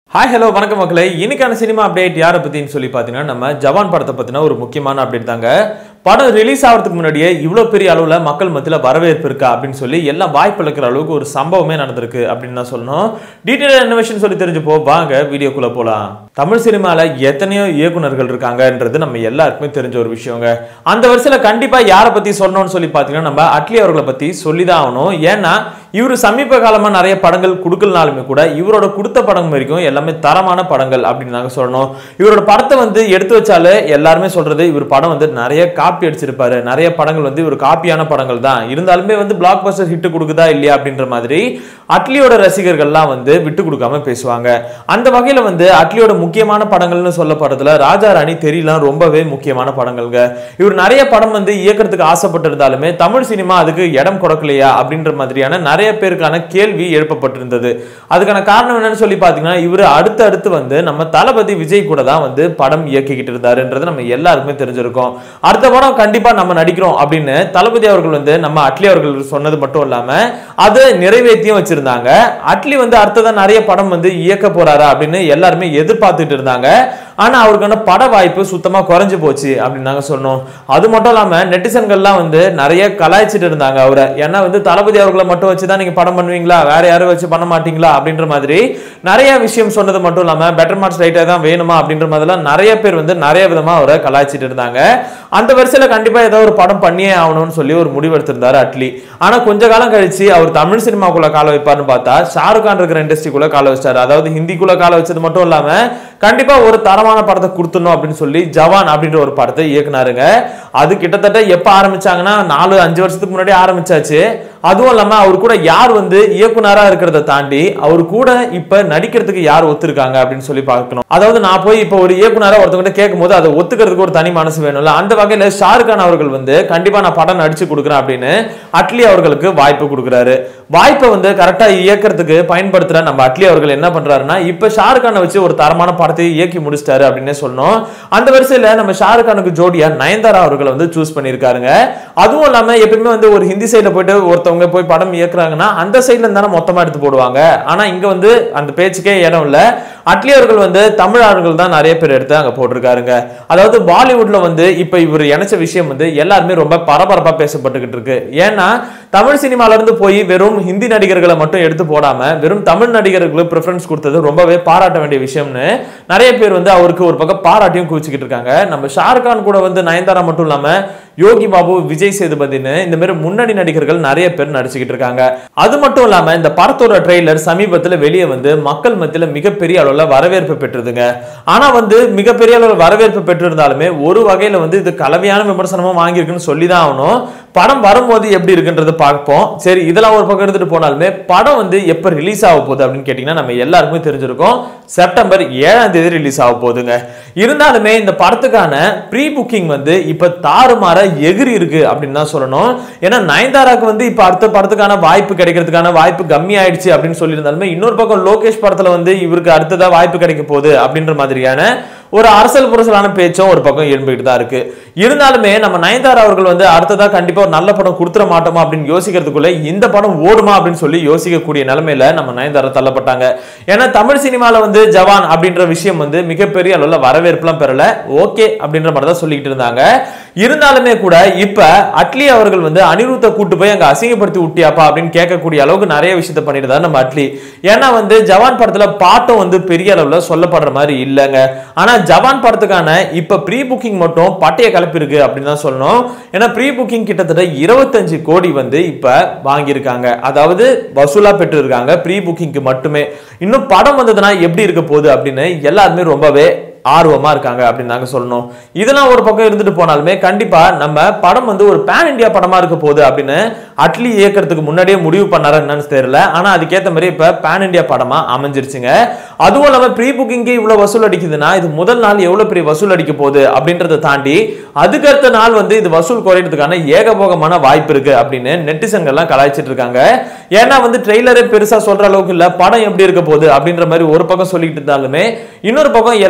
hi hello வணக்கம் மக்களே இன்னைக்கான சினிமா அப்டேட் யாரை பத்தின்னு சொல்லி பார்த்தீங்கன்னா நம்ம ஜவான் படத்தை பத்தின ஒரு முக்கியமான அப்டேட் தாங்க படம் ரிலீஸ் ஆகிறதுக்கு முன்னாடியே இவ்வளோ பெரிய அளவில் மக்கள் மத்தியில் வரவேற்பு இருக்கா அப்படின்னு சொல்லி எல்லாம் வாய்ப்பு இழக்கிற அளவுக்கு ஒரு சம்பவமே நடந்திருக்கு அப்படின்னு தான் சொல்லணும் டீட்டெயில் என்ன விஷயம் சொல்லி தெரிஞ்சுப்போ வாங்க வீடியோக்குள்ள போலாம் தமிழ் சினிமாவில் எத்தனையோ இயக்குனர்கள் இருக்காங்கன்றது நம்ம எல்லாருக்குமே தெரிஞ்ச ஒரு விஷயங்க அந்த வரிசையில் கண்டிப்பாக யாரை பற்றி சொல்லணும்னு சொல்லி பார்த்தீங்கன்னா நம்ம அட்லி அவர்களை பற்றி சொல்லி தான் ஆகணும் ஏன்னா இவர் சமீப காலமாக நிறைய படங்கள் கொடுக்கலனாலுமே கூட இவரோட கொடுத்த படம் வரைக்கும் எல்லாமே தரமான படங்கள் அப்படின்னு நாங்கள் சொல்லணும் இவரோட படத்தை வந்து எடுத்து வச்சாலே எல்லாருமே சொல்றது இவர் படம் வந்து நிறைய காப்பி அடிச்சிருப்பாரு நிறைய படங்கள் வந்து இவர் காப்பியான படங்கள் தான் இருந்தாலுமே வந்து பிளாக் பஸ்டர் ஹிட் கொடுக்குதா இல்லையா அப்படின்ற மாதிரி அட்லியோட ரசிகர்கள்லாம் வந்து விட்டு கொடுக்காம பேசுவாங்க அந்த வகையில வந்து அட்லியோட முக்கியமான படங்கள்னு சொல்லப்படுறதுல ராஜா ராணி தெரியலாம் ரொம்பவே முக்கியமான படங்கள்ங்க இவர் நிறைய படம் வந்து இயக்கிறதுக்கு ஆசைப்பட்டிருந்தாலுமே தமிழ் சினிமா அதுக்கு இடம் கொடுக்கலையா அப்படின்ற மாதிரியான நிறைய பேருக்கான கேள்வி எழுப்பப்பட்டிருந்தது அதுக்கான காரணம் என்னன்னு சொல்லி பார்த்தீங்கன்னா இவர் அடுத்து அடுத்து வந்து நம்ம தளபதி விஜய் கூட தான் வந்து படம் இயக்கிக்கிட்டு இருந்தாருன்றது நம்ம எல்லாருக்குமே தெரிஞ்சிருக்கோம் அடுத்த படம் கண்டிப்பா நம்ம நடிக்கிறோம் அப்படின்னு தளபதி அவர்கள் வந்து நம்ம அட்லி அவர்கள் சொன்னது மட்டும் இல்லாம அதை நிறைவேற்றியும் வச்சிருந்தாங்க அட்லி வந்து அடுத்ததான் நிறைய படம் வந்து இயக்க போறாரா அப்படின்னு எல்லாருமே எதிர்பார்த்துட்டு இருந்தாங்க ஆனா அவருக்கான பட வாய்ப்பு சுத்தமா குறைஞ்சு போச்சு அப்படின்னு நாங்க சொன்னோம் அது மட்டும் இல்லாம நெட்டிசன்கள்லாம் வந்து நிறைய கலாய்ச்சிட்டு இருந்தாங்க அவரை ஏன்னா வந்து தளபதி அவர்களை மட்டும் வச்சு தான் நீங்க படம் பண்ணுவீங்களா வேற யாரும் வச்சு பண்ண மாட்டீங்களா அப்படின்ற மாதிரி நிறைய விஷயம் சொன்னது மட்டும் இல்லாம பெட்டர் மார்க்ஸ் ரைட்டா தான் வேணுமா அப்படின்ற மாதிரிலாம் நிறைய பேர் வந்து நிறைய விதமா அவரை கலாய்ச்சிட்டு இருந்தாங்க அந்த வரிசையில கண்டிப்பா ஏதோ ஒரு படம் பண்ணியே ஆகணும்னு சொல்லி ஒரு முடிவு எடுத்திருந்தாரு அட்லி ஆனா கொஞ்ச காலம் கழிச்சு அவர் தமிழ் சினிமாக்குள்ள கால வைப்பாருன்னு பார்த்தா ஷாருக் கான் இருக்கிற இண்டஸ்ட்ரிக்குள்ள கால வச்சாரு அதாவது ஹிந்திக்குள்ள கால வச்சது மட்டும் இல்லாம கண்டிப்பா ஒரு தரமான படத்தை கொடுத்துடணும் அப்படின்னு சொல்லி ஜவான் அப்படின்ற ஒரு படத்தை இயக்குனாருங்க அது கிட்டத்தட்ட எப்ப ஆரம்பிச்சாங்கன்னா நாலு அஞ்சு வருஷத்துக்கு முன்னாடி ஆரம்பிச்சாச்சு அதுவும் இல்லாம அவர் கூட யார் வந்து இயக்குனரா இருக்கிறத தாண்டி அவர் கூட இப்ப நடிக்கிறதுக்கு யார் ஒத்துருக்காங்க அப்படின்னு சொல்லி பார்க்கணும் அதாவது நான் போய் இப்ப ஒரு இயக்குனரா ஒருத்தவங்க கேட்கும் போது அதை ஒத்துக்கிறதுக்கு ஒரு தனி மனசு வேணும்ல அந்த வகையில ஷாருக் கான் அவர்கள் வந்து கண்டிப்பா நான் படம் நடிச்சு கொடுக்குறேன் அப்படின்னு அட்லி அவர்களுக்கு வாய்ப்பு கொடுக்குறாரு வாய்ப்பை வந்து கரெக்டா இயக்கிறதுக்கு பயன்படுத்துற நம்ம அட்லி அவர்கள் என்ன பண்றாருன்னா இப்ப ஷாருக் கானை வச்சு ஒரு தரமான படத்தை இயக்கி முடிச்சிட்டாரு அப்படின்னே சொல்லணும் அந்த வரிசையில நம்ம ஷாருக் கானுக்கு ஜோடியா நயன்தாரா அவர்களை வந்து சூஸ் பண்ணியிருக்காருங்க அதுவும் இல்லாம எப்பயுமே வந்து ஒரு ஹிந்தி சைட்ல போயிட்டு ஒருத்தவங்க போய் படம் இயக்குறாங்கன்னா அந்த சைட்ல இருந்தாலும் மொத்தமா எடுத்து போடுவாங்க ஆனா இங்க வந்து அந்த பேச்சுக்கே இடம் இல்ல அட்லி அவர்கள் வந்து தமிழ் ஆளுகள் தான் நிறைய பேர் எடுத்து அங்க போட்டிருக்காருங்க அதாவது பாலிவுட்ல வந்து இப்ப இவர் இணைச்ச விஷயம் வந்து எல்லாருமே ரொம்ப பரபரப்பா பேசப்பட்டுக்கிட்டு இருக்கு ஏன்னா தமிழ் சினிமால இருந்து போய் வெறும் ஹிந்தி நடிகர்களை மட்டும் எடுத்து போடாம வெறும் தமிழ் நடிகர்களுக்கு ப்ரிஃபரன்ஸ் கொடுத்தது ரொம்பவே பாராட்ட வேண்டிய விஷயம்னு நிறைய பேர் வந்து அவருக்கு ஒரு பக்கம் பாராட்டியும் குவிச்சுக்கிட்டு இருக்காங்க நம்ம ஷாருக் கான் கூட வந்து நயன்தாரா மட்டும் இல்லாம யோகி பாபு விஜய் சேதுபதினு இந்த மாதிரி முன்னணி நடிகர்கள் நிறைய பேர் நடிச்சுக்கிட்டு இருக்காங்க அது மட்டும் இல்லாம இந்த படத்தோட ட்ரெய்லர் சமீபத்துல வெளியே வந்து மக்கள் மத்தியில மிகப்பெரிய அளவுல வரவேற்பு பெற்றதுங்க ஆனா வந்து மிகப்பெரிய அளவுல வரவேற்பு பெற்றிருந்தாலுமே ஒரு வகையில வந்து இது கலவையான விமர்சனமும் வாங்கியிருக்குன்னு சொல்லி தான் ஆகணும் படம் வரும்போது எப்படி இருக்குன்றது பார்ப்போம் சரி இதெல்லாம் ஒரு பக்கம் எடுத்துட்டு போனாலுமே படம் வந்து எப்ப ரிலீஸ் ஆக போகுது அப்படின்னு கேட்டீங்கன்னா நம்ம எல்லாருக்குமே தெரிஞ்சிருக்கும் செப்டம்பர் ஏழாம் தேதி ரிலீஸ் ஆக போகுதுங்க இருந்தாலுமே இந்த படத்துக்கான ப்ரீ புக்கிங் வந்து இப்ப தாறுமாற எகிரி இருக்கு அப்படின்னு தான் சொல்லணும் ஏன்னா நயன்தாராக்கு வந்து இப்ப அடுத்த படத்துக்கான வாய்ப்பு கிடைக்கிறதுக்கான வாய்ப்பு கம்மி ஆயிடுச்சு அப்படின்னு சொல்லியிருந்தாலுமே இன்னொரு பக்கம் லோகேஷ் படத்துல வந்து இவருக்கு அடுத்ததா வாய்ப்பு கிடைக்க போகுது அப்படின்ற மாதிரியான ஒரு அரசல் புரசலான பேச்சும் ஒரு பக்கம் எழும்பிட்டு தான் இருக்கு இருந்தாலுமே நம்ம நயன்தாரா அவர்கள் வந்து அடுத்ததா கண்டிப்பா ஒரு நல்ல படம் கொடுத்துட மாட்டோமா அப்படின்னு யோசிக்கிறதுக்குள்ள இந்த படம் ஓடுமா அப்படின்னு சொல்லி யோசிக்கக்கூடிய நிலைமையில நம்ம நயன்தாரா தள்ளப்பட்டாங்க ஏன்னா தமிழ் சினிமால வந்து ஜவான் அப்படின்ற விஷயம் வந்து மிகப்பெரிய அளவுல வரவேற்புலாம் பெறல ஓகே அப்படின்ற மாதிரி தான் சொல்லிக்கிட்டு இருந்தாங்க இருந்தாலுமே கூட இப்ப அட்லி அவர்கள் வந்து அனிருத்த கூட்டு போய் அங்க அசிங்கப்படுத்தி விட்டியாப்பா அப்படின்னு கேட்கக்கூடிய அளவுக்கு நிறைய விஷயத்த பண்ணிட்டு நம்ம அட்லி ஏன்னா வந்து ஜவான் படத்துல பாட்டும் வந்து பெரிய அளவுல சொல்லப்படுற மாதிரி இல்லைங்க ஆனா ஜவான் படத்துக்கான இப்ப ப்ரீ புக்கிங் மட்டும் பட்டைய கலப்பிருக்கு அப்படின்னு தான் சொல்லணும் ஏன்னா ப்ரீ புக்கிங் கிட்டத்தட்ட இருபத்தஞ்சு கோடி வந்து இப்ப வாங்கியிருக்காங்க அதாவது வசூலா பெற்று இருக்காங்க ப்ரீ புக்கிங்க்கு மட்டுமே இன்னும் படம் வந்ததுன்னா எப்படி இருக்க போகுது அப்படின்னு எல்லாருமே ரொம்பவே ஆர்வமா இருக்காங்க அப்படின்னு நாங்க சொல்லணும் இதெல்லாம் ஒரு பக்கம் இருந்துட்டு போனாலுமே கண்டிப்பா நம்ம படம் வந்து ஒரு பேன் இந்தியா படமா இருக்க போகுது அப்படின்னு அட்லி இயக்கிறதுக்கு முன்னாடியே முடிவு பண்ணாரு என்னன்னு தெரியல ஆனா அதுக்கேற்ற மாதிரி இப்ப பேன் இந்தியா படமா அமைஞ்சிருச்சுங்க அதுவும் இல்லாம ப்ரீ புக்கிங்கே இவ்வளவு வசூல் அடிக்குதுன்னா இது முதல் நாள் எவ்வளவு பெரிய வசூல் அடிக்க போகுது அப்படின்றத தாண்டி அதுக்கடுத்த நாள் வந்து இது வசூல் குறையிறதுக்கான ஏகபோகமான வாய்ப்பு இருக்கு அப்படின்னு நெட்டிசன்கள்லாம் கலாய்ச்சிட்டு இருக்காங்க ஏன்னா வந்து ட்ரெய்லரே பெருசா சொல்ற அளவுக்கு இல்ல படம் எப்படி இருக்க போகுது அப்படின்ற மாதிரி ஒரு பக்கம் சொல்லிட்டு இருந்தாலுமே இன்னொரு பக்கம் எல்லாரும் வந்து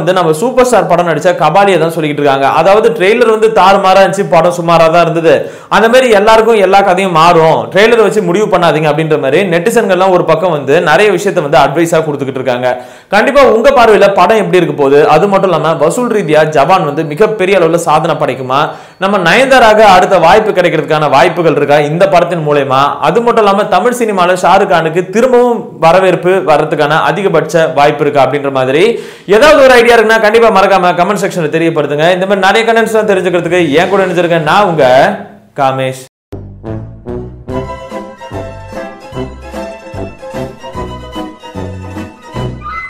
வந்து நம்ம சூப்பர் ஸ்டார் படம் நடிச்ச கபாலியை தான் சொல்லிக்கிட்டு இருக்காங்க அதாவது ட்ரெய்லர் வந்து தாறுமாறா இருந்துச்சு படம் சுமாரா தான் இருந்தது அந்த மாதிரி எல்லாருக்கும் எல்லா கதையும் மாறும் ட்ரெய்லர் வச்சு முடிவு பண்ணாதீங்க அப்படின்ற மாதிரி நெட்டிசன்கள்லாம் ஒரு பக்கம் வந்து நிறைய விஷயத்த வந்து அட்வைஸா கொடுத்துக்கிட்டு இருக்காங்க கண்டிப்பா உங்க பார்வையில படம் எப்படி இருக்க போகுது அது மட்டும் இல்லாம வசூல் ரீதியா ஜவான் வந்து மிகப்பெரிய அளவுல சாதனை படைக்குமா நம்ம நயன்தாராக அடுத்த வாய்ப்பு கிடைக்கிறதுக்கான வாய்ப்புகள் இருக்கா இந்த படத்தின் மூலயமா அது மட்டும் இல்லாம தமிழ் சினிமால ஷாருக் கானுக்கு திரும்பவும் வரவேற்பு வர்றதுக்கான அதிகபட்ச வாய்ப்பு இருக்கா அப்படின்ற மாதிரி ஏதாவது ஒரு ஐடியா இருக்குன்னா கண்டிப்பா மறக்காம கமெண்ட் செக்ஷன்ல தெரியப்படுத்துங்க இந்த மாதிரி நிறைய கண்டென்ட்ஸ் தெரிஞ்சுக்கிறதுக்கு ஏன் கூட நினைச்சிருக்கேன் நான் உங்க காமேஷ்